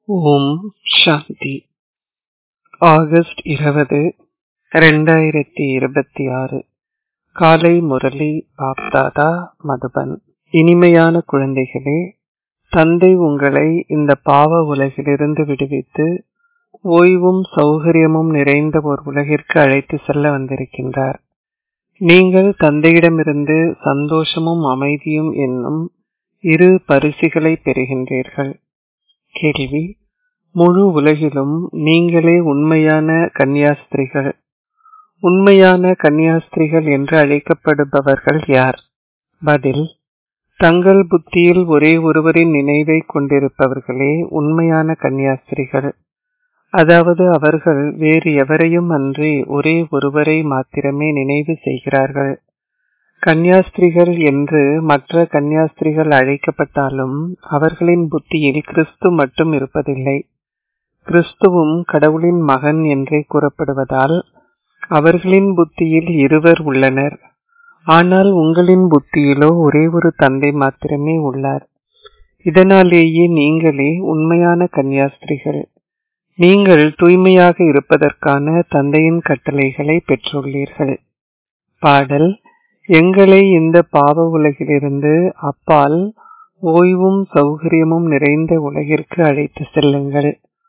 ஓம் சாந்தி August இருபது ரெண்டாயிரத்தி இருபத்தி ஆறு காலை முரளி பாப்தாதா மதுபன் இனிமையான குழந்தைகளே தந்தை உங்களை இந்த பாவ உலகிலிருந்து விடுவித்து ஓய்வும் சௌகரியமும் நிறைந்த ஒரு உலகிற்கு அழைத்து செல்ல வந்திருக்கின்றார் நீங்கள் தந்தையிடமிருந்து சந்தோஷமும் அமைதியும் என்னும் இரு பரிசுகளை பெறுகின்றீர்கள் கேள்வி முழு உலகிலும் நீங்களே உண்மையான கன்னியாஸ்திரிகள் உண்மையான கன்னியாஸ்திரிகள் என்று அழைக்கப்படுபவர்கள் யார் பதில் தங்கள் புத்தியில் ஒரே ஒருவரின் நினைவை கொண்டிருப்பவர்களே உண்மையான கன்னியாஸ்திரிகள் அதாவது அவர்கள் வேறு எவரையும் அன்றி ஒரே ஒருவரை மாத்திரமே நினைவு செய்கிறார்கள் கன்னியாஸ்திரிகள் என்று மற்ற கன்னியாஸ்திரிகள் அழைக்கப்பட்டாலும் அவர்களின் புத்தியில் கிறிஸ்து மட்டும் இருப்பதில்லை கிறிஸ்துவும் கடவுளின் மகன் என்றே கூறப்படுவதால் அவர்களின் புத்தியில் இருவர் உள்ளனர் ஆனால் உங்களின் புத்தியிலோ ஒரே ஒரு தந்தை மாத்திரமே உள்ளார் இதனாலேயே நீங்களே உண்மையான கன்னியாஸ்திரிகள் நீங்கள் தூய்மையாக இருப்பதற்கான தந்தையின் கட்டளைகளை பெற்றுள்ளீர்கள் பாடல் எங்களை இந்த பாவ உலகிலிருந்து அப்பால் ஓய்வும் சௌகரியமும் நிறைந்த உலகிற்கு அழைத்து செல்லுங்கள்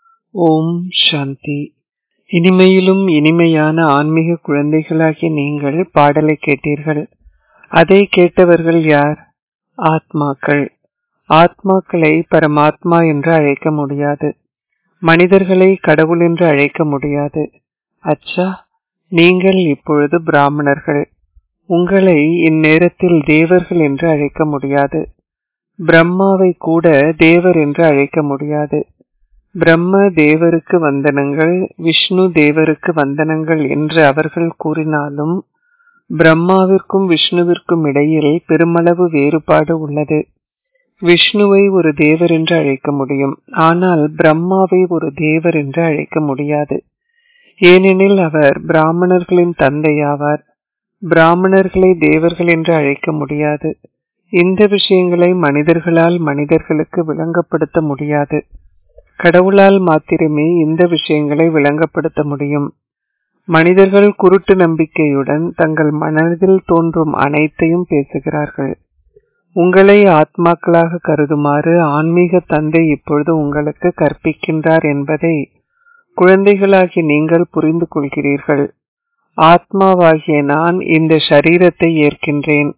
ஓம் சாந்தி இனிமையிலும் இனிமையான ஆன்மீக குழந்தைகளாகிய நீங்கள் பாடலை கேட்டீர்கள் அதை கேட்டவர்கள் யார் ஆத்மாக்கள் ஆத்மாக்களை பரமாத்மா என்று அழைக்க முடியாது மனிதர்களை கடவுள் என்று அழைக்க முடியாது அச்சா நீங்கள் இப்பொழுது பிராமணர்கள் உங்களை இந்நேரத்தில் தேவர்கள் என்று அழைக்க முடியாது பிரம்மாவை கூட தேவர் என்று அழைக்க முடியாது பிரம்ம தேவருக்கு வந்தனங்கள் விஷ்ணு தேவருக்கு வந்தனங்கள் என்று அவர்கள் கூறினாலும் பிரம்மாவிற்கும் விஷ்ணுவிற்கும் இடையில் பெருமளவு வேறுபாடு உள்ளது விஷ்ணுவை ஒரு தேவர் என்று அழைக்க முடியும் ஆனால் பிரம்மாவை ஒரு தேவர் என்று அழைக்க முடியாது ஏனெனில் அவர் பிராமணர்களின் தந்தையாவார் பிராமணர்களை தேவர்கள் என்று அழைக்க முடியாது இந்த விஷயங்களை மனிதர்களால் மனிதர்களுக்கு விளங்கப்படுத்த முடியாது கடவுளால் மாத்திரமே இந்த விஷயங்களை விளங்கப்படுத்த முடியும் மனிதர்கள் குருட்டு நம்பிக்கையுடன் தங்கள் மனதில் தோன்றும் அனைத்தையும் பேசுகிறார்கள் உங்களை ஆத்மாக்களாக கருதுமாறு ஆன்மீக தந்தை இப்பொழுது உங்களுக்கு கற்பிக்கின்றார் என்பதை குழந்தைகளாகி நீங்கள் புரிந்து கொள்கிறீர்கள் ஆத்மாவாகிய நான் இந்த ஷரீரத்தை ஏற்கின்றேன்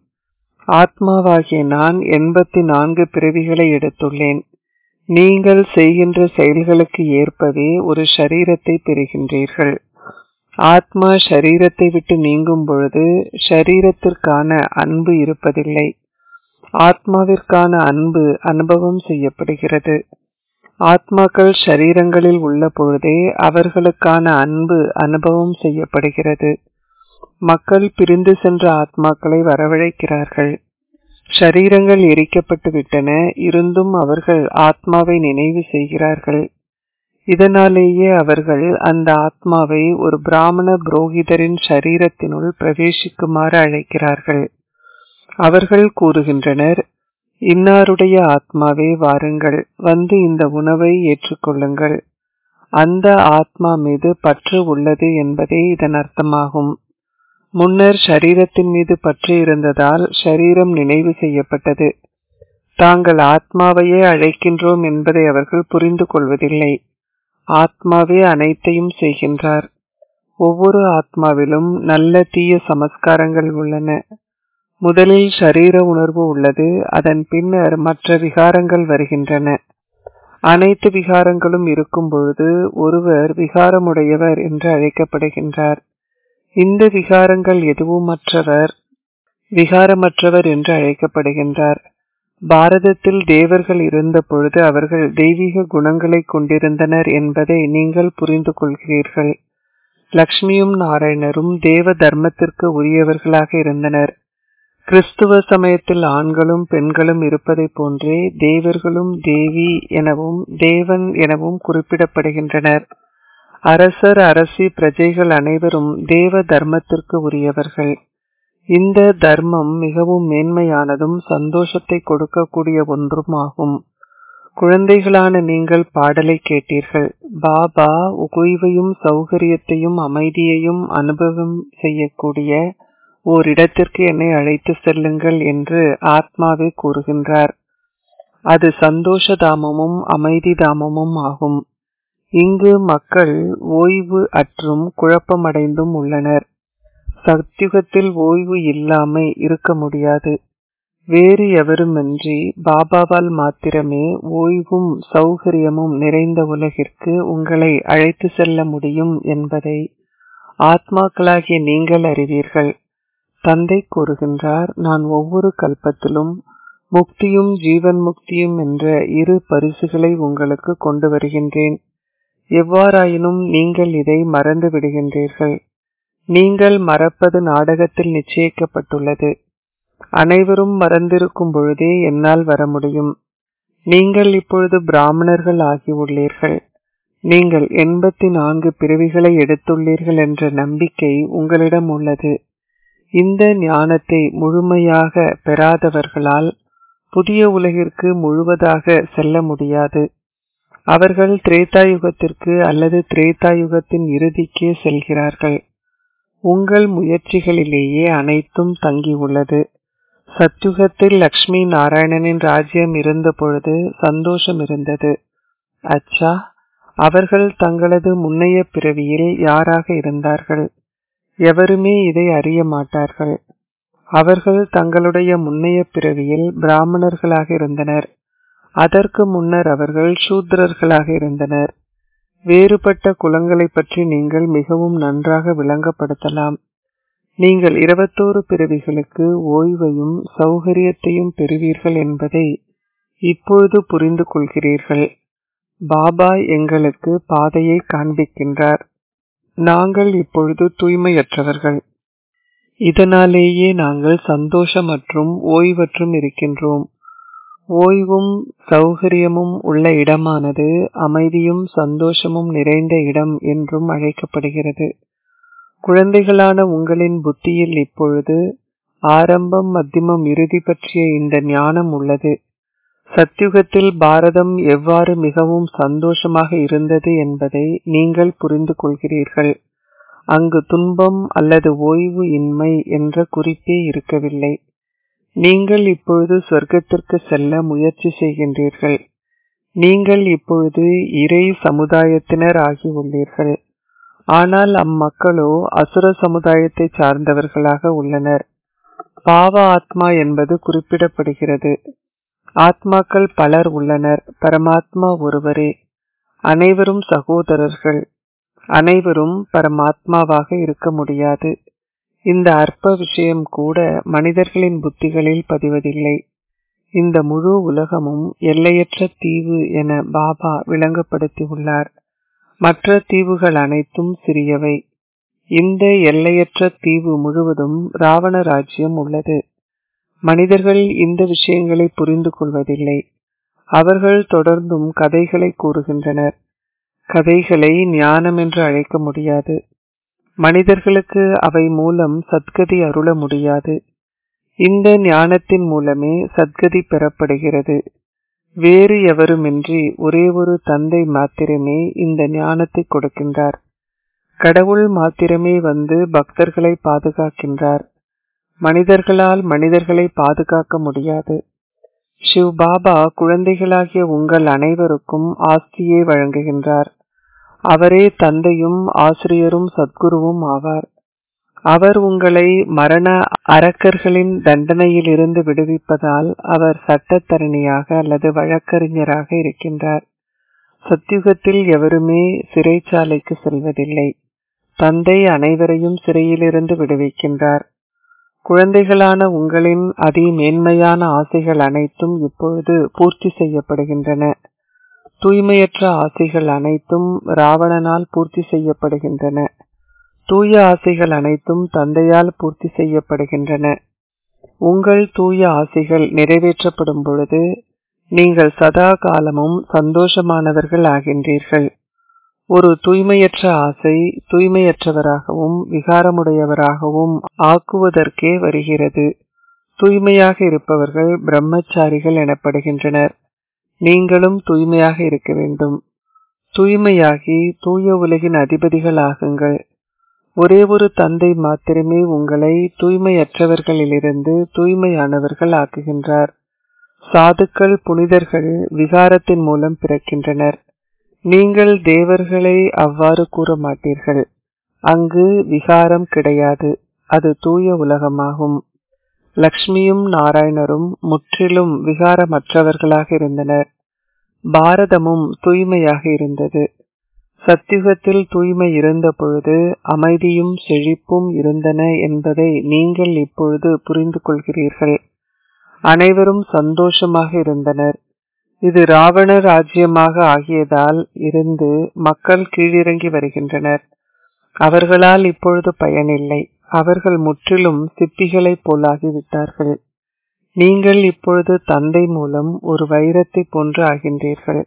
ஆத்மாவாகிய நான் எண்பத்தி நான்கு பிறவிகளை எடுத்துள்ளேன் நீங்கள் செய்கின்ற செயல்களுக்கு ஏற்பவே ஒரு ஷரீரத்தை பெறுகின்றீர்கள் ஆத்மா ஷரீரத்தை விட்டு நீங்கும் பொழுது ஷரீரத்திற்கான அன்பு இருப்பதில்லை ஆத்மாவிற்கான அன்பு அனுபவம் செய்யப்படுகிறது ஆத்மாக்கள் ஷரீரங்களில் உள்ள பொழுதே அவர்களுக்கான அன்பு அனுபவம் செய்யப்படுகிறது மக்கள் பிரிந்து சென்ற ஆத்மாக்களை வரவழைக்கிறார்கள் ஷரீரங்கள் எரிக்கப்பட்டு விட்டன இருந்தும் அவர்கள் ஆத்மாவை நினைவு செய்கிறார்கள் இதனாலேயே அவர்கள் அந்த ஆத்மாவை ஒரு பிராமண புரோகிதரின் ஷரீரத்தினுள் பிரவேசிக்குமாறு அழைக்கிறார்கள் அவர்கள் கூறுகின்றனர் இன்னாருடைய ஆத்மாவே வாருங்கள் வந்து இந்த உணவை ஏற்றுக்கொள்ளுங்கள் அந்த ஆத்மா மீது பற்று உள்ளது என்பதே இதன் அர்த்தமாகும் முன்னர் ஷரீரத்தின் மீது பற்று இருந்ததால் ஷரீரம் நினைவு செய்யப்பட்டது தாங்கள் ஆத்மாவையே அழைக்கின்றோம் என்பதை அவர்கள் புரிந்து கொள்வதில்லை ஆத்மாவே அனைத்தையும் செய்கின்றார் ஒவ்வொரு ஆத்மாவிலும் நல்ல தீய சமஸ்காரங்கள் உள்ளன முதலில் ஷரீர உணர்வு உள்ளது அதன் பின்னர் மற்ற விகாரங்கள் வருகின்றன அனைத்து விகாரங்களும் இருக்கும் பொழுது ஒருவர் விகாரமுடையவர் என்று அழைக்கப்படுகின்றார் இந்த விகாரங்கள் எதுவுமற்றவர் விகாரமற்றவர் என்று அழைக்கப்படுகின்றார் பாரதத்தில் தேவர்கள் இருந்த பொழுது அவர்கள் தெய்வீக குணங்களை கொண்டிருந்தனர் என்பதை நீங்கள் புரிந்து கொள்கிறீர்கள் லக்ஷ்மியும் நாராயணரும் தேவ தர்மத்திற்கு உரியவர்களாக இருந்தனர் கிறிஸ்துவ சமயத்தில் ஆண்களும் பெண்களும் இருப்பதை போன்றே தேவர்களும் தேவி எனவும் தேவன் எனவும் குறிப்பிடப்படுகின்றனர் அரசர் அரசி பிரஜைகள் அனைவரும் தேவ தர்மத்திற்கு உரியவர்கள் இந்த தர்மம் மிகவும் மேன்மையானதும் சந்தோஷத்தை கொடுக்கக்கூடிய ஒன்றும் ஆகும் குழந்தைகளான நீங்கள் பாடலை கேட்டீர்கள் பாபா ஓய்வையும் சௌகரியத்தையும் அமைதியையும் அனுபவம் செய்யக்கூடிய ஓரிடத்திற்கு என்னை அழைத்து செல்லுங்கள் என்று ஆத்மாவே கூறுகின்றார் அது சந்தோஷ தாமமும் அமைதி தாமமும் ஆகும் இங்கு மக்கள் ஓய்வு அற்றும் குழப்பமடைந்தும் உள்ளனர் சத்தியுகத்தில் ஓய்வு இல்லாமை இருக்க முடியாது வேறு எவருமின்றி பாபாவால் மாத்திரமே ஓய்வும் சௌகரியமும் நிறைந்த உலகிற்கு உங்களை அழைத்து செல்ல முடியும் என்பதை ஆத்மாக்களாகிய நீங்கள் அறிவீர்கள் தந்தை கூறுகின்றார் நான் ஒவ்வொரு கல்பத்திலும் முக்தியும் ஜீவன் முக்தியும் என்ற இரு பரிசுகளை உங்களுக்கு கொண்டு வருகின்றேன் எவ்வாறாயினும் நீங்கள் இதை மறந்து விடுகின்றீர்கள் நீங்கள் மறப்பது நாடகத்தில் நிச்சயிக்கப்பட்டுள்ளது அனைவரும் மறந்திருக்கும் பொழுதே என்னால் வர முடியும் நீங்கள் இப்பொழுது பிராமணர்கள் ஆகியுள்ளீர்கள் நீங்கள் எண்பத்தி நான்கு பிறவிகளை எடுத்துள்ளீர்கள் என்ற நம்பிக்கை உங்களிடம் உள்ளது இந்த ஞானத்தை முழுமையாக பெறாதவர்களால் புதிய உலகிற்கு முழுவதாக செல்ல முடியாது அவர்கள் திரேதாயுகத்திற்கு அல்லது திரேதாயுகத்தின் இறுதிக்கே செல்கிறார்கள் உங்கள் முயற்சிகளிலேயே அனைத்தும் தங்கியுள்ளது சத்யுகத்தில் லக்ஷ்மி நாராயணனின் ராஜ்யம் இருந்த பொழுது சந்தோஷம் இருந்தது அச்சா அவர்கள் தங்களது முன்னைய பிறவியில் யாராக இருந்தார்கள் எவருமே இதை அறிய மாட்டார்கள் அவர்கள் தங்களுடைய முன்னைய பிறவியில் பிராமணர்களாக இருந்தனர் அதற்கு முன்னர் அவர்கள் சூத்திரர்களாக இருந்தனர் வேறுபட்ட குலங்களை பற்றி நீங்கள் மிகவும் நன்றாக விளங்கப்படுத்தலாம் நீங்கள் இருபத்தோரு பிறவிகளுக்கு ஓய்வையும் சௌகரியத்தையும் பெறுவீர்கள் என்பதை இப்பொழுது புரிந்து கொள்கிறீர்கள் பாபா எங்களுக்கு பாதையை காண்பிக்கின்றார் நாங்கள் இப்பொழுது தூய்மையற்றவர்கள் இதனாலேயே நாங்கள் சந்தோஷம் மற்றும் ஓய்வற்றும் இருக்கின்றோம் ஓய்வும் சௌகரியமும் உள்ள இடமானது அமைதியும் சந்தோஷமும் நிறைந்த இடம் என்றும் அழைக்கப்படுகிறது குழந்தைகளான உங்களின் புத்தியில் இப்பொழுது ஆரம்பம் மத்தியமம் இறுதி பற்றிய இந்த ஞானம் உள்ளது சத்யுகத்தில் பாரதம் எவ்வாறு மிகவும் சந்தோஷமாக இருந்தது என்பதை நீங்கள் புரிந்து கொள்கிறீர்கள் அங்கு துன்பம் அல்லது ஓய்வு இன்மை என்ற குறிப்பே இருக்கவில்லை நீங்கள் இப்பொழுது சொர்க்கத்திற்கு செல்ல முயற்சி செய்கின்றீர்கள் நீங்கள் இப்பொழுது இறை சமுதாயத்தினர் ஆகியுள்ளீர்கள் ஆனால் அம்மக்களோ அசுர சமுதாயத்தை சார்ந்தவர்களாக உள்ளனர் பாவ ஆத்மா என்பது குறிப்பிடப்படுகிறது ஆத்மாக்கள் பலர் உள்ளனர் பரமாத்மா ஒருவரே அனைவரும் சகோதரர்கள் அனைவரும் பரமாத்மாவாக இருக்க முடியாது இந்த அற்ப விஷயம் கூட மனிதர்களின் புத்திகளில் பதிவதில்லை இந்த முழு உலகமும் எல்லையற்ற தீவு என பாபா விளங்கப்படுத்தியுள்ளார் மற்ற தீவுகள் அனைத்தும் சிறியவை இந்த எல்லையற்ற தீவு முழுவதும் ராவண ராஜ்யம் உள்ளது மனிதர்கள் இந்த விஷயங்களை புரிந்து கொள்வதில்லை அவர்கள் தொடர்ந்தும் கதைகளை கூறுகின்றனர் கதைகளை ஞானம் என்று அழைக்க முடியாது மனிதர்களுக்கு அவை மூலம் சத்கதி அருள முடியாது இந்த ஞானத்தின் மூலமே சத்கதி பெறப்படுகிறது வேறு எவருமின்றி ஒரே ஒரு தந்தை மாத்திரமே இந்த ஞானத்தை கொடுக்கின்றார் கடவுள் மாத்திரமே வந்து பக்தர்களை பாதுகாக்கின்றார் மனிதர்களால் மனிதர்களை பாதுகாக்க முடியாது சிவ் பாபா குழந்தைகளாகிய உங்கள் அனைவருக்கும் ஆஸ்தியை வழங்குகின்றார் அவரே தந்தையும் ஆசிரியரும் சத்குருவும் ஆவார் அவர் உங்களை மரண அரக்கர்களின் தண்டனையிலிருந்து விடுவிப்பதால் அவர் சட்டத்தரணியாக அல்லது வழக்கறிஞராக இருக்கின்றார் சத்தியுகத்தில் எவருமே சிறைச்சாலைக்கு செல்வதில்லை தந்தை அனைவரையும் சிறையிலிருந்து விடுவிக்கின்றார் குழந்தைகளான உங்களின் அதி மேன்மையான ஆசைகள் அனைத்தும் இப்பொழுது பூர்த்தி செய்யப்படுகின்றன தூய்மையற்ற ஆசைகள் அனைத்தும் ராவணனால் பூர்த்தி செய்யப்படுகின்றன தூய ஆசைகள் அனைத்தும் தந்தையால் பூர்த்தி செய்யப்படுகின்றன உங்கள் தூய ஆசைகள் நிறைவேற்றப்படும் பொழுது நீங்கள் சதா காலமும் சந்தோஷமானவர்கள் ஆகின்றீர்கள் ஒரு தூய்மையற்ற ஆசை தூய்மையற்றவராகவும் விகாரமுடையவராகவும் ஆக்குவதற்கே வருகிறது தூய்மையாக இருப்பவர்கள் பிரம்மச்சாரிகள் எனப்படுகின்றனர் நீங்களும் தூய்மையாக இருக்க வேண்டும் தூய்மையாகி தூய உலகின் அதிபதிகள் ஆகுங்கள் ஒரே ஒரு தந்தை மாத்திரமே உங்களை தூய்மையற்றவர்களிலிருந்து தூய்மையானவர்கள் ஆக்குகின்றார் சாதுக்கள் புனிதர்கள் விகாரத்தின் மூலம் பிறக்கின்றனர் நீங்கள் தேவர்களை அவ்வாறு கூற மாட்டீர்கள் அங்கு விகாரம் கிடையாது அது தூய உலகமாகும் லக்ஷ்மியும் நாராயணரும் முற்றிலும் விகாரமற்றவர்களாக இருந்தனர் பாரதமும் தூய்மையாக இருந்தது சத்தியுகத்தில் தூய்மை இருந்த பொழுது அமைதியும் செழிப்பும் இருந்தன என்பதை நீங்கள் இப்பொழுது புரிந்து கொள்கிறீர்கள் அனைவரும் சந்தோஷமாக இருந்தனர் இது ராவண ராஜ்யமாக ஆகியதால் இருந்து மக்கள் கீழிறங்கி வருகின்றனர் அவர்களால் இப்பொழுது பயனில்லை அவர்கள் முற்றிலும் சிப்பிகளைப் போலாகிவிட்டார்கள் நீங்கள் இப்பொழுது தந்தை மூலம் ஒரு வைரத்தை போன்று ஆகின்றீர்கள்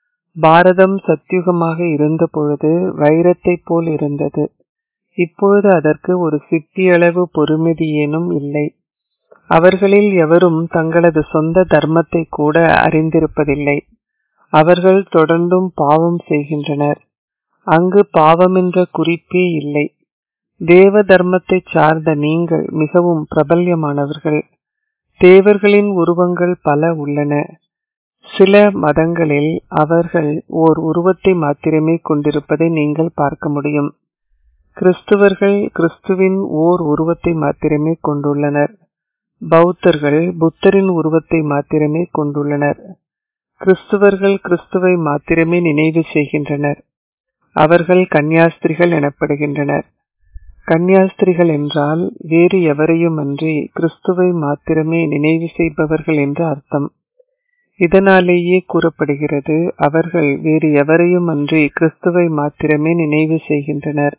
பாரதம் சத்தியுகமாக இருந்த பொழுது வைரத்தை போல் இருந்தது இப்பொழுது அதற்கு ஒரு சிப்பியளவு பொறுமதியேனும் இல்லை அவர்களில் எவரும் தங்களது சொந்த தர்மத்தை கூட அறிந்திருப்பதில்லை அவர்கள் தொடர்ந்தும் பாவம் செய்கின்றனர் அங்கு பாவமென்ற குறிப்பே இல்லை தேவ தர்மத்தை சார்ந்த நீங்கள் மிகவும் பிரபல்யமானவர்கள் தேவர்களின் உருவங்கள் பல உள்ளன சில மதங்களில் அவர்கள் ஓர் உருவத்தை மாத்திரமே கொண்டிருப்பதை நீங்கள் பார்க்க முடியும் கிறிஸ்துவர்கள் கிறிஸ்துவின் ஓர் உருவத்தை மாத்திரமே கொண்டுள்ளனர் பௌத்தர்கள் புத்தரின் உருவத்தை மாத்திரமே கொண்டுள்ளனர் கிறிஸ்துவர்கள் கிறிஸ்துவை மாத்திரமே நினைவு செய்கின்றனர் அவர்கள் கன்னியாஸ்திரிகள் எனப்படுகின்றனர் கன்னியாஸ்திரிகள் என்றால் வேறு எவரையும் அன்றி கிறிஸ்துவை மாத்திரமே நினைவு செய்பவர்கள் என்று அர்த்தம் இதனாலேயே கூறப்படுகிறது அவர்கள் வேறு எவரையும் அன்றி கிறிஸ்துவை மாத்திரமே நினைவு செய்கின்றனர்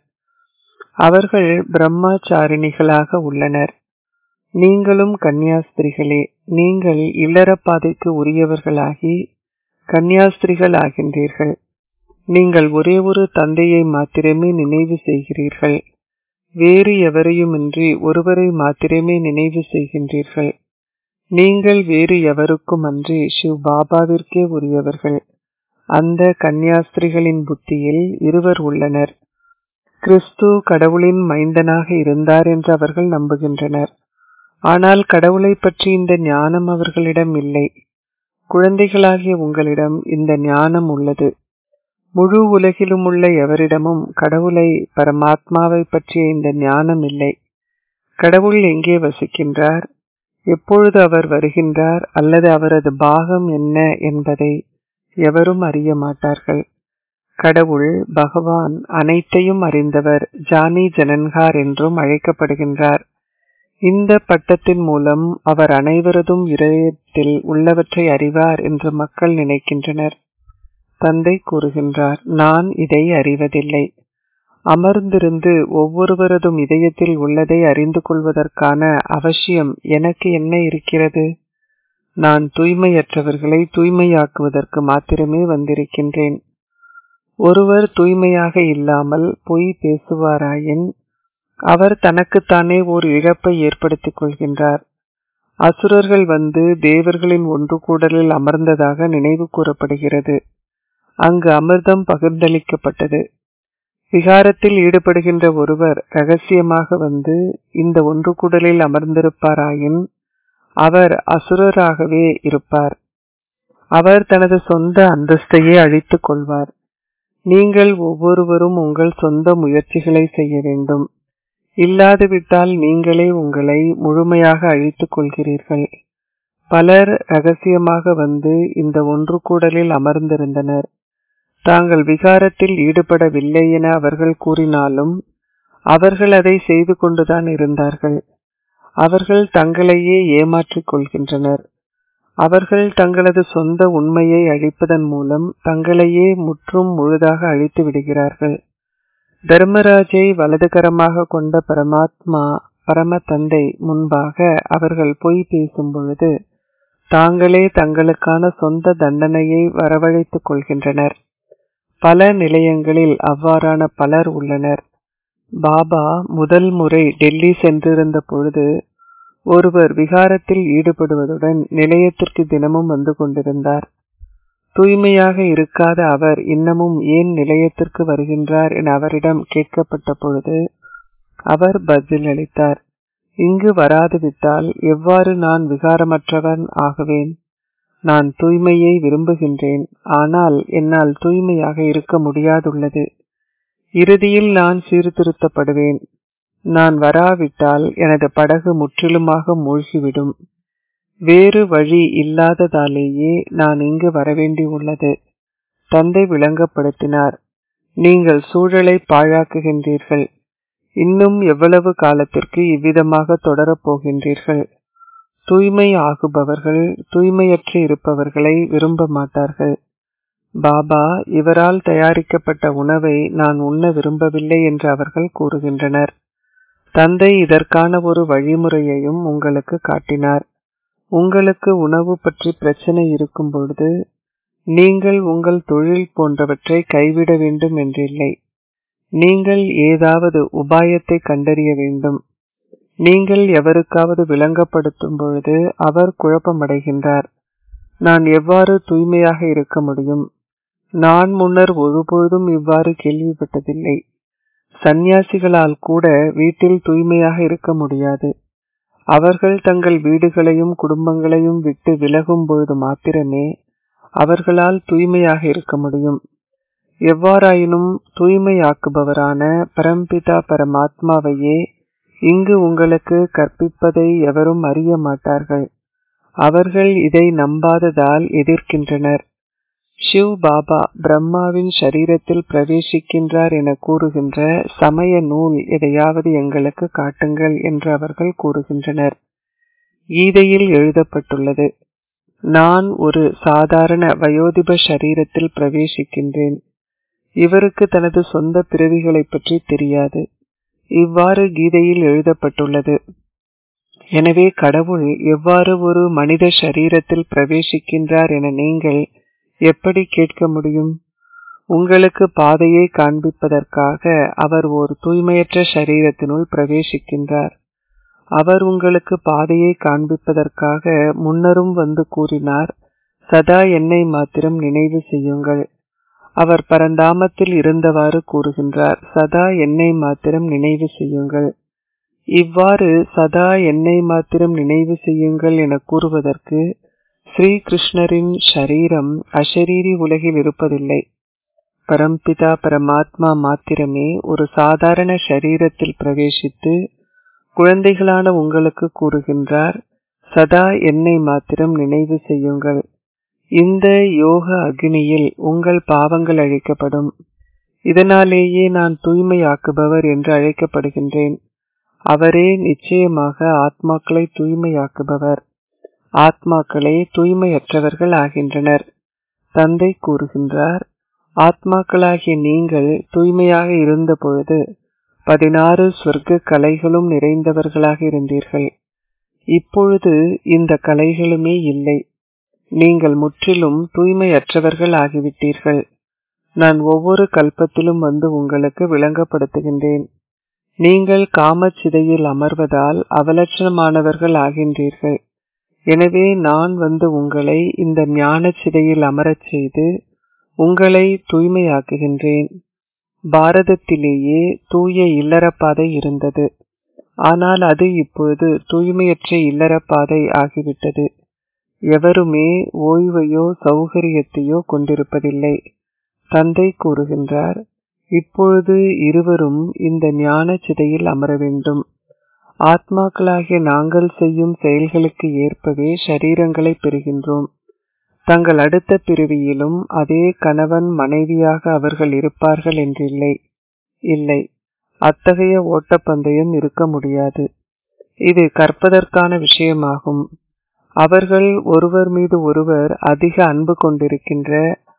அவர்கள் பிரம்மாச்சாரிணிகளாக உள்ளனர் நீங்களும் கன்னியாஸ்திரிகளே நீங்கள் இல்லறப்பாதைக்கு உரியவர்களாகி கன்னியாஸ்திரிகள் ஆகின்றீர்கள் நீங்கள் ஒரே ஒரு தந்தையை மாத்திரமே நினைவு செய்கிறீர்கள் வேறு எவரையுமின்றி ஒருவரை மாத்திரமே நினைவு செய்கின்றீர்கள் நீங்கள் வேறு எவருக்கும் அன்றி சிவ் பாபாவிற்கே உரியவர்கள் அந்த கன்னியாஸ்திரிகளின் புத்தியில் இருவர் உள்ளனர் கிறிஸ்து கடவுளின் மைந்தனாக இருந்தார் என்று அவர்கள் நம்புகின்றனர் ஆனால் கடவுளை பற்றி இந்த ஞானம் அவர்களிடம் இல்லை குழந்தைகளாகிய உங்களிடம் இந்த ஞானம் உள்ளது முழு உலகிலும் உள்ள எவரிடமும் கடவுளை பரமாத்மாவை பற்றிய இந்த ஞானம் இல்லை கடவுள் எங்கே வசிக்கின்றார் எப்பொழுது அவர் வருகின்றார் அல்லது அவரது பாகம் என்ன என்பதை எவரும் அறிய மாட்டார்கள் கடவுள் பகவான் அனைத்தையும் அறிந்தவர் ஜானி ஜனன்கார் என்றும் அழைக்கப்படுகின்றார் இந்த பட்டத்தின் மூலம் அவர் அனைவரதும் இதயத்தில் உள்ளவற்றை அறிவார் என்று மக்கள் நினைக்கின்றனர் தந்தை கூறுகின்றார் நான் இதை அறிவதில்லை அமர்ந்திருந்து ஒவ்வொருவரதும் இதயத்தில் உள்ளதை அறிந்து கொள்வதற்கான அவசியம் எனக்கு என்ன இருக்கிறது நான் தூய்மையற்றவர்களை தூய்மையாக்குவதற்கு மாத்திரமே வந்திருக்கின்றேன் ஒருவர் தூய்மையாக இல்லாமல் பொய் பேசுவாராயின் அவர் தனக்குத்தானே ஓர் இழப்பை ஏற்படுத்திக் கொள்கின்றார் அசுரர்கள் வந்து தேவர்களின் ஒன்று கூடலில் அமர்ந்ததாக நினைவு கூறப்படுகிறது அங்கு அமிர்தம் பகிர்ந்தளிக்கப்பட்டது விகாரத்தில் ஈடுபடுகின்ற ஒருவர் ரகசியமாக வந்து இந்த ஒன்று கூடலில் அமர்ந்திருப்பாராயின் அவர் அசுரராகவே இருப்பார் அவர் தனது சொந்த அந்தஸ்தையே அழித்துக் கொள்வார் நீங்கள் ஒவ்வொருவரும் உங்கள் சொந்த முயற்சிகளை செய்ய வேண்டும் இல்லாதுவிட்டால் நீங்களே உங்களை முழுமையாக அழித்துக் கொள்கிறீர்கள் பலர் ரகசியமாக வந்து இந்த ஒன்று கூடலில் அமர்ந்திருந்தனர் தாங்கள் விகாரத்தில் ஈடுபடவில்லை என அவர்கள் கூறினாலும் அவர்கள் அதை செய்து கொண்டுதான் இருந்தார்கள் அவர்கள் தங்களையே ஏமாற்றிக் கொள்கின்றனர் அவர்கள் தங்களது சொந்த உண்மையை அழிப்பதன் மூலம் தங்களையே முற்றும் முழுதாக அழித்து விடுகிறார்கள் தர்மராஜை வலதுகரமாக கொண்ட பரமாத்மா பரம தந்தை முன்பாக அவர்கள் பொய் பேசும் பொழுது தாங்களே தங்களுக்கான சொந்த தண்டனையை வரவழைத்துக் கொள்கின்றனர் பல நிலையங்களில் அவ்வாறான பலர் உள்ளனர் பாபா முதல் முறை டெல்லி சென்றிருந்த பொழுது ஒருவர் விகாரத்தில் ஈடுபடுவதுடன் நிலையத்திற்கு தினமும் வந்து கொண்டிருந்தார் தூய்மையாக இருக்காத அவர் இன்னமும் ஏன் நிலையத்திற்கு வருகின்றார் என அவரிடம் கேட்கப்பட்ட பொழுது அவர் பதிலளித்தார் இங்கு வராது விட்டால் எவ்வாறு நான் விகாரமற்றவன் ஆகுவேன் நான் தூய்மையை விரும்புகின்றேன் ஆனால் என்னால் தூய்மையாக இருக்க முடியாதுள்ளது இறுதியில் நான் சீர்திருத்தப்படுவேன் நான் வராவிட்டால் எனது படகு முற்றிலுமாக மூழ்கிவிடும் வேறு வழி இல்லாததாலேயே நான் இங்கு வரவேண்டியுள்ளது தந்தை விளங்கப்படுத்தினார் நீங்கள் சூழலை பாழாக்குகின்றீர்கள் இன்னும் எவ்வளவு காலத்திற்கு இவ்விதமாக தொடரப் போகின்றீர்கள் தூய்மை ஆகுபவர்கள் தூய்மையற்று இருப்பவர்களை விரும்ப மாட்டார்கள் பாபா இவரால் தயாரிக்கப்பட்ட உணவை நான் உண்ண விரும்பவில்லை என்று அவர்கள் கூறுகின்றனர் தந்தை இதற்கான ஒரு வழிமுறையையும் உங்களுக்கு காட்டினார் உங்களுக்கு உணவு பற்றி பிரச்சனை இருக்கும் பொழுது நீங்கள் உங்கள் தொழில் போன்றவற்றை கைவிட வேண்டும் என்றில்லை நீங்கள் ஏதாவது உபாயத்தை கண்டறிய வேண்டும் நீங்கள் எவருக்காவது விளங்கப்படுத்தும் பொழுது அவர் குழப்பமடைகின்றார் நான் எவ்வாறு தூய்மையாக இருக்க முடியும் நான் முன்னர் ஒருபொழுதும் இவ்வாறு கேள்விப்பட்டதில்லை சந்நியாசிகளால் கூட வீட்டில் தூய்மையாக இருக்க முடியாது அவர்கள் தங்கள் வீடுகளையும் குடும்பங்களையும் விட்டு விலகும் பொழுது மாத்திரமே அவர்களால் தூய்மையாக இருக்க முடியும் எவ்வாறாயினும் தூய்மையாக்குபவரான பரம்பிதா பரமாத்மாவையே இங்கு உங்களுக்கு கற்பிப்பதை எவரும் அறிய மாட்டார்கள் அவர்கள் இதை நம்பாததால் எதிர்க்கின்றனர் ஷிவ் பாபா பிரம்மாவின் சரீரத்தில் பிரவேசிக்கின்றார் என கூறுகின்ற சமய நூல் எதையாவது எங்களுக்கு காட்டுங்கள் என்று அவர்கள் கூறுகின்றனர் கீதையில் எழுதப்பட்டுள்ளது நான் ஒரு சாதாரண வயோதிப சரீரத்தில் பிரவேசிக்கின்றேன் இவருக்கு தனது சொந்த பிறவிகளை பற்றி தெரியாது இவ்வாறு கீதையில் எழுதப்பட்டுள்ளது எனவே கடவுள் எவ்வாறு ஒரு மனித சரீரத்தில் பிரவேசிக்கின்றார் என நீங்கள் எப்படி கேட்க முடியும் உங்களுக்கு பாதையை காண்பிப்பதற்காக அவர் ஒரு தூய்மையற்ற சரீரத்தினுள் பிரவேசிக்கின்றார் அவர் உங்களுக்கு பாதையை காண்பிப்பதற்காக முன்னரும் வந்து கூறினார் சதா என்னை மாத்திரம் நினைவு செய்யுங்கள் அவர் பரந்தாமத்தில் இருந்தவாறு கூறுகின்றார் சதா என்னை மாத்திரம் நினைவு செய்யுங்கள் இவ்வாறு சதா என்னை மாத்திரம் நினைவு செய்யுங்கள் என கூறுவதற்கு ஸ்ரீ கிருஷ்ணரின் ஷரீரம் அஷரீரி உலகில் இருப்பதில்லை பரம்பிதா பரமாத்மா மாத்திரமே ஒரு சாதாரண ஷரீரத்தில் பிரவேசித்து குழந்தைகளான உங்களுக்கு கூறுகின்றார் சதா என்னை மாத்திரம் நினைவு செய்யுங்கள் இந்த யோக அக்னியில் உங்கள் பாவங்கள் அழிக்கப்படும் இதனாலேயே நான் தூய்மையாக்குபவர் என்று அழைக்கப்படுகின்றேன் அவரே நிச்சயமாக ஆத்மாக்களை தூய்மையாக்குபவர் ஆத்மாக்களே தூய்மையற்றவர்கள் ஆகின்றனர் தந்தை கூறுகின்றார் ஆத்மாக்களாகிய நீங்கள் தூய்மையாக இருந்த பொழுது பதினாறு சொர்க்க கலைகளும் நிறைந்தவர்களாக இருந்தீர்கள் இப்பொழுது இந்த கலைகளுமே இல்லை நீங்கள் முற்றிலும் தூய்மையற்றவர்கள் ஆகிவிட்டீர்கள் நான் ஒவ்வொரு கல்பத்திலும் வந்து உங்களுக்கு விளங்கப்படுத்துகின்றேன் நீங்கள் காமச்சிதையில் அமர்வதால் அவலட்சணமானவர்கள் ஆகின்றீர்கள் எனவே நான் வந்து உங்களை இந்த ஞான சிதையில் அமரச் செய்து உங்களை தூய்மையாக்குகின்றேன் பாரதத்திலேயே தூய இல்லறப்பாதை இருந்தது ஆனால் அது இப்பொழுது தூய்மையற்ற இல்லறப்பாதை ஆகிவிட்டது எவருமே ஓய்வையோ சௌகரியத்தையோ கொண்டிருப்பதில்லை தந்தை கூறுகின்றார் இப்பொழுது இருவரும் இந்த ஞான சிதையில் அமர வேண்டும் ஆத்மாக்களாகிய நாங்கள் செய்யும் செயல்களுக்கு ஏற்பவே ஷரீரங்களை பெறுகின்றோம் தங்கள் அடுத்த பிறவியிலும் அதே கணவன் மனைவியாக அவர்கள் இருப்பார்கள் என்றில்லை இல்லை அத்தகைய ஓட்டப்பந்தயம் இருக்க முடியாது இது கற்பதற்கான விஷயமாகும் அவர்கள் ஒருவர் மீது ஒருவர் அதிக அன்பு கொண்டிருக்கின்ற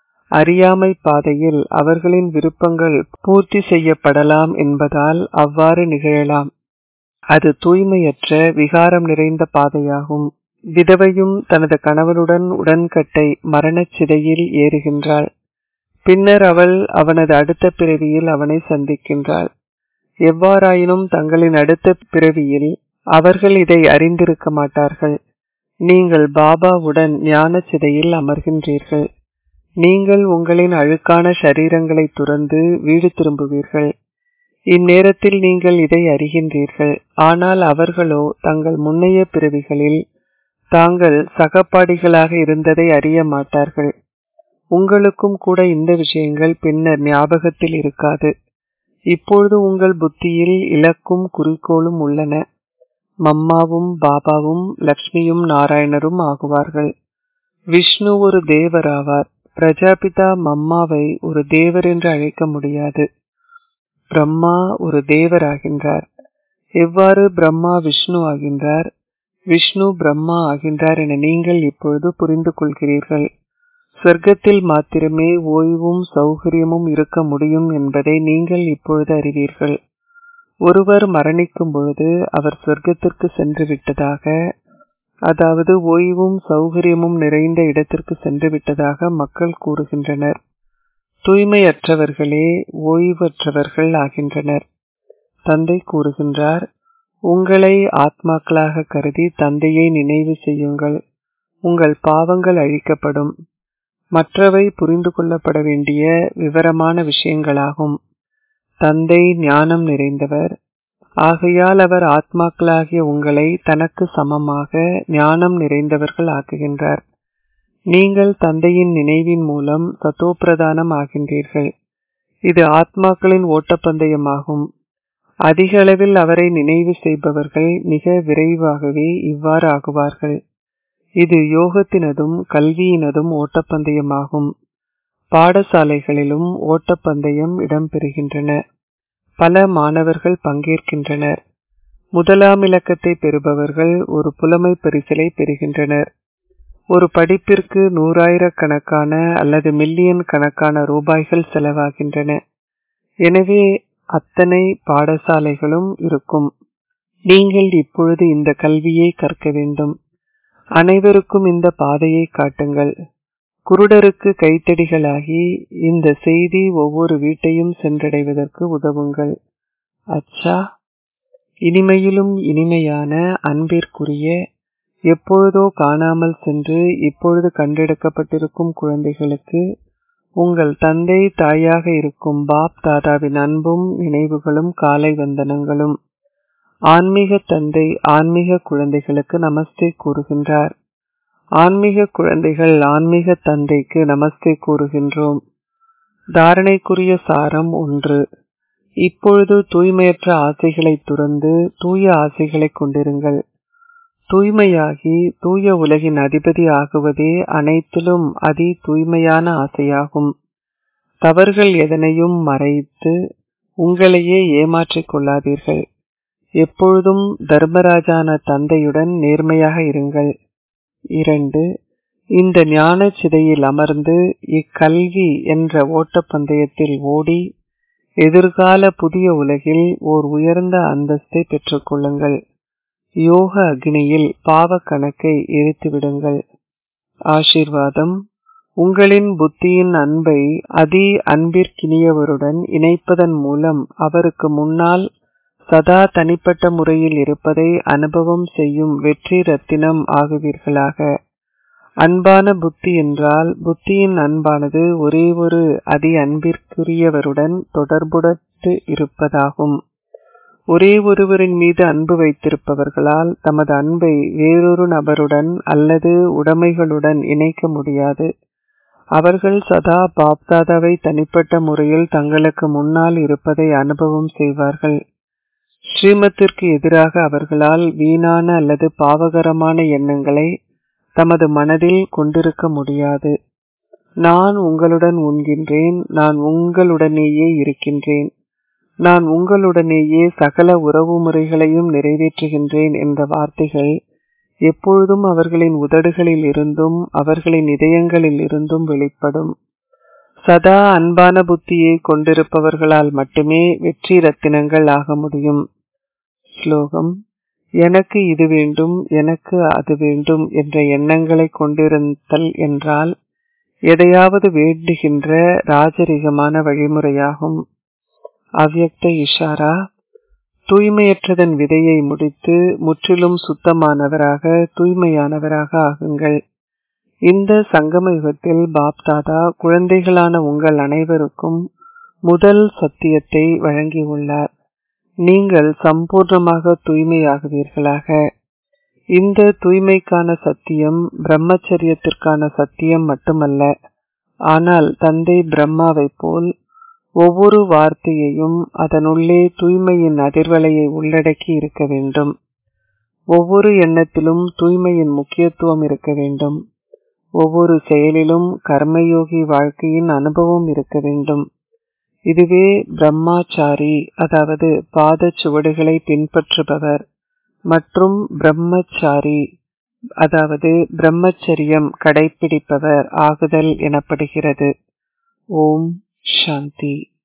அறியாமை பாதையில் அவர்களின் விருப்பங்கள் பூர்த்தி செய்யப்படலாம் என்பதால் அவ்வாறு நிகழலாம் அது தூய்மையற்ற விகாரம் நிறைந்த பாதையாகும் விதவையும் தனது கணவனுடன் உடன்கட்டை மரணச் சிதையில் ஏறுகின்றாள் பின்னர் அவள் அவனது அடுத்த பிறவியில் அவனை சந்திக்கின்றாள் எவ்வாறாயினும் தங்களின் அடுத்த பிறவியில் அவர்கள் இதை அறிந்திருக்க மாட்டார்கள் நீங்கள் பாபாவுடன் ஞான சிதையில் அமர்கின்றீர்கள் நீங்கள் உங்களின் அழுக்கான சரீரங்களை துறந்து வீடு திரும்புவீர்கள் இந்நேரத்தில் நீங்கள் இதை அறிகின்றீர்கள் ஆனால் அவர்களோ தங்கள் முன்னைய பிறவிகளில் தாங்கள் சகப்பாடிகளாக இருந்ததை அறிய மாட்டார்கள் உங்களுக்கும் கூட இந்த விஷயங்கள் பின்னர் ஞாபகத்தில் இருக்காது இப்பொழுது உங்கள் புத்தியில் இலக்கும் குறிக்கோளும் உள்ளன மம்மாவும் பாபாவும் லக்ஷ்மியும் நாராயணரும் ஆகுவார்கள் விஷ்ணு ஒரு தேவர் ஆவார் பிரஜாபிதா மம்மாவை ஒரு தேவர் என்று அழைக்க முடியாது பிரம்மா ஒரு தேவர் ஆகின்றார் எவ்வாறு பிரம்மா விஷ்ணு ஆகின்றார் விஷ்ணு பிரம்மா ஆகின்றார் என நீங்கள் இப்பொழுது புரிந்து கொள்கிறீர்கள் சொர்க்கத்தில் மாத்திரமே ஓய்வும் சௌகரியமும் இருக்க முடியும் என்பதை நீங்கள் இப்பொழுது அறிவீர்கள் ஒருவர் மரணிக்கும் பொழுது அவர் சொர்க்கத்திற்கு சென்று விட்டதாக அதாவது ஓய்வும் சௌகரியமும் நிறைந்த இடத்திற்கு சென்று விட்டதாக மக்கள் கூறுகின்றனர் தூய்மையற்றவர்களே ஓய்வற்றவர்கள் ஆகின்றனர் தந்தை கூறுகின்றார் உங்களை ஆத்மாக்களாக கருதி தந்தையை நினைவு செய்யுங்கள் உங்கள் பாவங்கள் அழிக்கப்படும் மற்றவை புரிந்து கொள்ளப்பட வேண்டிய விவரமான விஷயங்களாகும் தந்தை ஞானம் நிறைந்தவர் ஆகையால் அவர் ஆத்மாக்களாகிய உங்களை தனக்கு சமமாக ஞானம் நிறைந்தவர்கள் ஆக்குகின்றார் நீங்கள் தந்தையின் நினைவின் மூலம் சத்தோப்பிரதானம் ஆகின்றீர்கள் இது ஆத்மாக்களின் ஓட்டப்பந்தயமாகும் அதிக அளவில் அவரை நினைவு செய்பவர்கள் மிக விரைவாகவே இவ்வாறு ஆகுவார்கள் இது யோகத்தினதும் கல்வியினதும் ஓட்டப்பந்தயமாகும் பாடசாலைகளிலும் ஓட்டப்பந்தயம் இடம்பெறுகின்றன பல மாணவர்கள் பங்கேற்கின்றனர் முதலாம் இலக்கத்தை பெறுபவர்கள் ஒரு புலமை பரிசலை பெறுகின்றனர் ஒரு படிப்பிற்கு நூறாயிரக்கணக்கான அல்லது மில்லியன் கணக்கான ரூபாய்கள் செலவாகின்றன எனவே அத்தனை பாடசாலைகளும் இருக்கும் நீங்கள் இப்பொழுது இந்த கல்வியை கற்க வேண்டும் அனைவருக்கும் இந்த பாதையை காட்டுங்கள் குருடருக்கு கைத்தடிகளாகி இந்த செய்தி ஒவ்வொரு வீட்டையும் சென்றடைவதற்கு உதவுங்கள் அச்சா இனிமையிலும் இனிமையான அன்பிற்குரிய எப்பொழுதோ காணாமல் சென்று இப்பொழுது கண்டெடுக்கப்பட்டிருக்கும் குழந்தைகளுக்கு உங்கள் தந்தை தாயாக இருக்கும் பாப் தாதாவின் அன்பும் நினைவுகளும் காலை வந்தனங்களும் ஆன்மீக தந்தை ஆன்மீக குழந்தைகளுக்கு நமஸ்தே கூறுகின்றார் ஆன்மீக குழந்தைகள் ஆன்மீக தந்தைக்கு நமஸ்தே கூறுகின்றோம் தாரணைக்குரிய சாரம் ஒன்று இப்பொழுது தூய்மையற்ற ஆசைகளை துறந்து தூய ஆசைகளை கொண்டிருங்கள் தூய்மையாகி தூய உலகின் அதிபதி ஆகுவதே அனைத்திலும் அதி தூய்மையான ஆசையாகும் தவறுகள் எதனையும் மறைத்து உங்களையே ஏமாற்றிக் கொள்ளாதீர்கள் எப்பொழுதும் தர்மராஜான தந்தையுடன் நேர்மையாக இருங்கள் இரண்டு இந்த ஞான சிதையில் அமர்ந்து இக்கல்வி என்ற ஓட்டப்பந்தயத்தில் ஓடி எதிர்கால புதிய உலகில் ஓர் உயர்ந்த அந்தஸ்தை பெற்றுக்கொள்ளுங்கள் யோக அக்னியில் பாவ கணக்கை எரித்துவிடுங்கள் ஆசீர்வாதம் உங்களின் புத்தியின் அன்பை அதி அன்பிற்கினியவருடன் இணைப்பதன் மூலம் அவருக்கு முன்னால் சதா தனிப்பட்ட முறையில் இருப்பதை அனுபவம் செய்யும் வெற்றி ரத்தினம் ஆகுவீர்களாக அன்பான புத்தி என்றால் புத்தியின் அன்பானது ஒரே ஒரு அதி அன்பிற்குரியவருடன் தொடர்புடத்து இருப்பதாகும் ஒரே ஒருவரின் மீது அன்பு வைத்திருப்பவர்களால் தமது அன்பை வேறொரு நபருடன் அல்லது உடைமைகளுடன் இணைக்க முடியாது அவர்கள் சதா பாப்தாதாவை தனிப்பட்ட முறையில் தங்களுக்கு முன்னால் இருப்பதை அனுபவம் செய்வார்கள் ஸ்ரீமத்திற்கு எதிராக அவர்களால் வீணான அல்லது பாவகரமான எண்ணங்களை தமது மனதில் கொண்டிருக்க முடியாது நான் உங்களுடன் உண்கின்றேன் நான் உங்களுடனேயே இருக்கின்றேன் நான் உங்களுடனேயே சகல உறவு முறைகளையும் நிறைவேற்றுகின்றேன் என்ற வார்த்தைகள் எப்பொழுதும் அவர்களின் உதடுகளில் இருந்தும் அவர்களின் இதயங்களில் இருந்தும் வெளிப்படும் சதா அன்பான புத்தியை கொண்டிருப்பவர்களால் மட்டுமே வெற்றி ரத்தினங்கள் ஆக முடியும் ஸ்லோகம் எனக்கு இது வேண்டும் எனக்கு அது வேண்டும் என்ற எண்ணங்களை கொண்டிருத்தல் என்றால் எதையாவது வேண்டுகின்ற ராஜரிகமான வழிமுறையாகும் அவ்யக்த இஷாரா தூய்மையற்றதன் விதையை முடித்து முற்றிலும் சுத்தமானவராக தூய்மையானவராக ஆகுங்கள் இந்த சங்கம யுகத்தில் பாப்தாதா குழந்தைகளான உங்கள் அனைவருக்கும் முதல் சத்தியத்தை வழங்கியுள்ளார் நீங்கள் சம்பூர்ணமாக தூய்மையாகுவீர்களாக இந்த தூய்மைக்கான சத்தியம் பிரம்மச்சரியத்திற்கான சத்தியம் மட்டுமல்ல ஆனால் தந்தை பிரம்மாவைப் போல் ஒவ்வொரு வார்த்தையையும் அதனுள்ளே தூய்மையின் அதிர்வலையை உள்ளடக்கி இருக்க வேண்டும் ஒவ்வொரு எண்ணத்திலும் தூய்மையின் முக்கியத்துவம் இருக்க வேண்டும் ஒவ்வொரு செயலிலும் கர்மயோகி வாழ்க்கையின் அனுபவம் இருக்க வேண்டும் இதுவே பிரம்மாச்சாரி அதாவது பாத சுவடுகளை பின்பற்றுபவர் மற்றும் பிரம்மச்சாரி அதாவது பிரம்மச்சரியம் கடைபிடிப்பவர் ஆகுதல் எனப்படுகிறது ஓம் சாந்தி